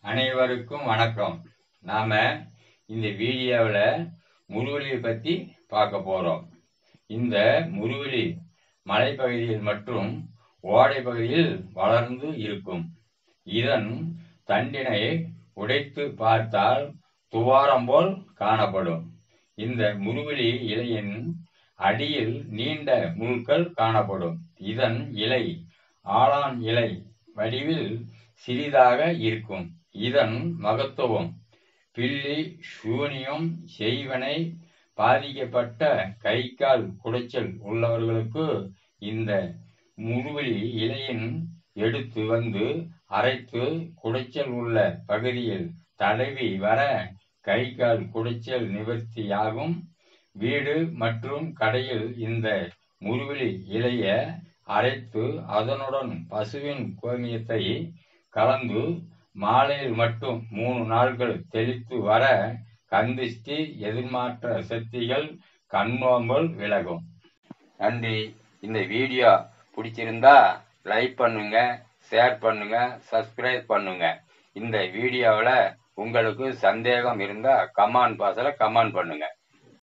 அனைவருக்கும் வணக்கம் நாம இந்த வீடியோவில் முருவலியை பற்றி பார்க்க போறோம் இந்த முருவலி மலைப்பகுதியில் மற்றும் ஓடை பகுதியில் வளர்ந்து இருக்கும் இதன் தண்டினை உடைத்து பார்த்தால் துவாரம் போல் காணப்படும் இந்த முருவலி இலையின் அடியில் நீண்ட முள்கள் காணப்படும் இதன் இலை ஆளான் இலை வடிவில் சிறிதாக இருக்கும் இதன் மகத்துவம் பில்லி சூனியம் செய்வனை பாதிக்கப்பட்ட கை கால் குடைச்சல் உள்ளவர்களுக்கு இந்த முருவலி இலையின் எடுத்து வந்து அரைத்து குடைச்சல் உள்ள பகுதியில் தடவி வர கை கால் குடைச்சல் நிவர்த்தியாகும் வீடு மற்றும் கடையில் இந்த முருவலி இலைய அரைத்து அதனுடன் பசுவின் கோமியத்தை கலந்து மாலையில் மட்டும் மூணு நாட்கள் தெளித்து வர கந்திஷ்டி எதிர்மாற்ற சக்திகள் கண்ணோம்பல் விலகும் நன்றி இந்த வீடியோ பிடிச்சிருந்தா லைக் பண்ணுங்க ஷேர் பண்ணுங்க சப்ஸ்கிரைப் பண்ணுங்க இந்த வீடியோவில் உங்களுக்கு சந்தேகம் இருந்தால் கமெண்ட் பாக்ஸில் கமெண்ட் பண்ணுங்க